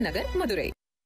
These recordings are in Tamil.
நகர் மதுரை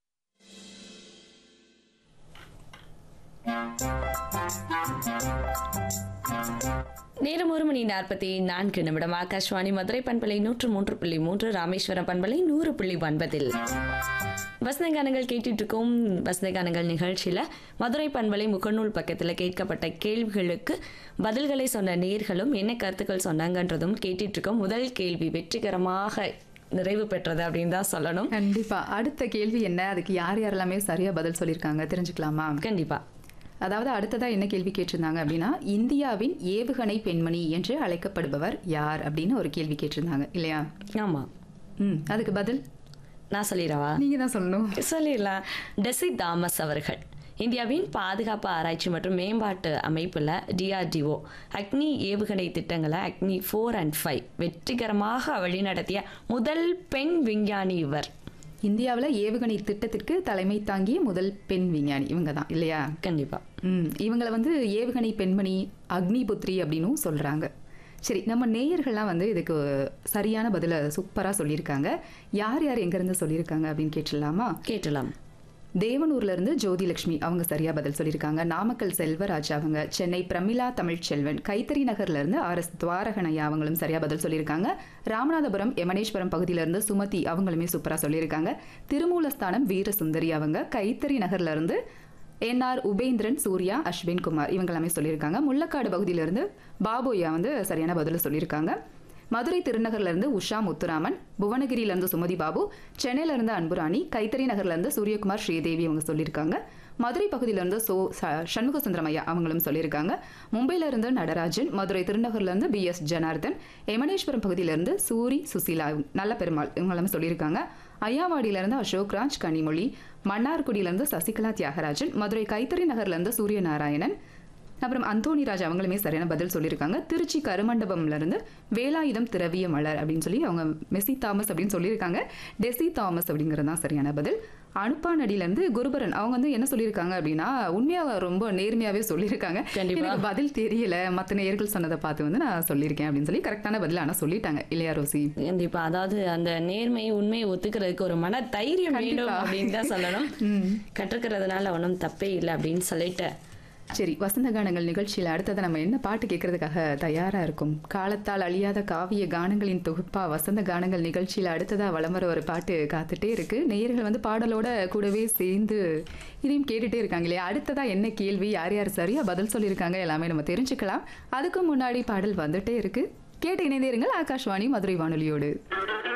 நேரம் ஒரு மணி நாற்பத்தி நான்கு நிமிடம் ஆகாஷ்வாணி மதுரை பண்பலை நூற்று மூன்று புள்ளி மூன்று ராமேஸ்வரம் பண்பலை நூறு புள்ளி ஒன்பதில் வசந்தகானங்கள் கேட்டுட்டு இருக்கோம் வசந்தகானங்கள் நிகழ்ச்சியில் மதுரை பண்பலை முகநூல் பக்கத்தில் கேட்கப்பட்ட கேள்விகளுக்கு பதில்களை சொன்ன நேர்களும் என்ன கருத்துக்கள் சொன்னாங்கன்றதும் கேட்டுட்டு இருக்கோம் முதல் கேள்வி வெற்றிகரமாக நிறைவு பெற்றது அப்படின்னு தான் சொல்லணும் கண்டிப்பா அடுத்த கேள்வி என்ன அதுக்கு யார் யாரெல்லாமே சரியா பதில் சொல்லியிருக்காங்க தெரிஞ்சுக்கலாமா கண்டிப்பா அதாவது அடுத்ததா என்ன கேள்வி கேட்டிருந்தாங்க அப்படின்னா இந்தியாவின் ஏவுகணை பெண்மணி என்று அழைக்கப்படுபவர் யார் அப்படின்னு ஒரு கேள்வி கேட்டிருந்தாங்க இல்லையா ஆமாம் ம் அதுக்கு பதில் நான் சொல்லிடவா நீங்க தான் சொல்லணும் சொல்லிடலாம் டெசி தாமஸ் அவர்கள் இந்தியாவின் பாதுகாப்பு ஆராய்ச்சி மற்றும் மேம்பாட்டு அமைப்பில் டிஆர்டிஓ அக்னி ஏவுகணை திட்டங்களை அக்னி ஃபோர் அண்ட் ஃபைவ் வெற்றிகரமாக வழிநடத்திய முதல் பெண் விஞ்ஞானி இவர் இந்தியாவில் ஏவுகணை திட்டத்திற்கு தலைமை தாங்கிய முதல் பெண் விஞ்ஞானி இவங்க தான் இல்லையா கண்டிப்பா ம் இவங்களை வந்து ஏவுகணை பெண்மணி அக்னிபுத்ரி அப்படின்னும் சொல்றாங்க சரி நம்ம நேயர்கள்லாம் வந்து இதுக்கு சரியான பதிலை சூப்பராக சொல்லியிருக்காங்க யார் யார் எங்கேருந்து சொல்லியிருக்காங்க அப்படின்னு கேட்டுடலாமா கேட்டலாம் தேவனூர்ல இருந்து ஜோதிலட்சுமி அவங்க சரியா பதில் சொல்லியிருக்காங்க நாமக்கல் செல்வராஜ் அவங்க சென்னை பிரமிளா தமிழ்ச்செல்வன் கைத்தறி நகர்ல இருந்து ஆர் எஸ் துவாரகனையா அவங்களும் சரியா பதில் சொல்லியிருக்காங்க ராமநாதபுரம் எமனேஸ்வரம் பகுதியில இருந்து சுமதி அவங்களுமே சூப்பரா சொல்லியிருக்காங்க திருமூலஸ்தானம் வீரசுந்தரி அவங்க கைத்தறி நகர்ல இருந்து என்ஆர் உபேந்திரன் சூர்யா அஸ்வின் குமார் இவங்க எல்லாமே சொல்லியிருக்காங்க முள்ளக்காடு பகுதியிலிருந்து பாபுயா வந்து சரியான பதில சொல்லியிருக்காங்க மதுரை திருநகர்ல இருந்து உஷா முத்துராமன் புவனகிரியில இருந்து சுமதி பாபு சென்னையில இருந்து அன்புராணி கைத்தறி நகர்ல இருந்து சூரியகுமார் ஸ்ரீதேவி அவங்க சொல்லியிருக்காங்க மதுரை பகுதியில இருந்து சோ ச- சண்முக சுந்தரமையா அவங்களும் சொல்லியிருக்காங்க மும்பையில இருந்து நடராஜன் மதுரை திருநகர்ல இருந்து பி எஸ் ஜனார்தன் எமனேஸ்வரம் பகுதியில இருந்து சூரி சுசீலா நல்ல பெருமாள் இவங்க எல்லாமே சொல்லியிருக்காங்க ஐயாவாடியில இருந்து அசோக்ராஜ் கனிமொழி மன்னார்குடியில இருந்து சசிகலா தியாகராஜன் மதுரை கைத்தறி நகர்ல இருந்து சூரிய நாராயணன் அப்புறம் அந்தோணிராஜ் அவங்களுமே சரியான பதில் சொல்லியிருக்காங்க திருச்சி கருமண்டபம்ல இருந்து வேலாயுதம் திரவிய மலர் அப்படின்னு சொல்லி அவங்க மெஸ்ஸி தாமஸ் அப்படின்னு சொல்லியிருக்காங்க டெசி தாமஸ் அப்படிங்கிறது தான் சரியான பதில் அனுப்பானடியில இருந்து குருபரன் அவங்க வந்து என்ன சொல்லியிருக்காங்க அப்படின்னா உண்மையா ரொம்ப நேர்மையாவே சொல்லியிருக்காங்க கண்டிப்பா. எனக்கு பதில் தெரியல மற்ற நேர்கள் சொன்னதை பார்த்து வந்து நான் சொல்லியிருக்கேன் அப்படின்னு சொல்லி கரெக்டான பதில் ஆனா சொல்லிட்டாங்க இல்லையா ரோசி கண்டிப்பா அதாவது அந்த நேர்மை உண்மையை ஒத்துக்கிறதுக்கு ஒரு மன தைரியம் வேண்டும் கண்டிப்பா. அப்படின்னு தான் சொல்லணும் கற்றுக்கிறதுனால ஒன்றும் தப்பே இல்லை அப்படின்னு சொல்லிட்டு சரி வசந்த கானங்கள் நிகழ்ச்சியில் அடுத்தது நம்ம என்ன பாட்டு கேட்கறதுக்காக தயாரா இருக்கும் காலத்தால் அழியாத காவிய கானங்களின் தொகுப்பா வசந்த கானங்கள் நிகழ்ச்சியில் அடுத்ததா வலம் வர ஒரு பாட்டு காத்துட்டே இருக்கு நேயர்கள் வந்து பாடலோட கூடவே சேர்ந்து இதையும் கேட்டுட்டே இருக்காங்க இல்லையா அடுத்ததா என்ன கேள்வி யார் யார் சரியா பதில் சொல்லியிருக்காங்க எல்லாமே நம்ம தெரிஞ்சுக்கலாம் அதுக்கு முன்னாடி பாடல் வந்துட்டே இருக்கு கேட்டு இணைந்தே இருங்கள் ஆகாஷ்வாணி மதுரை வானொலியோடு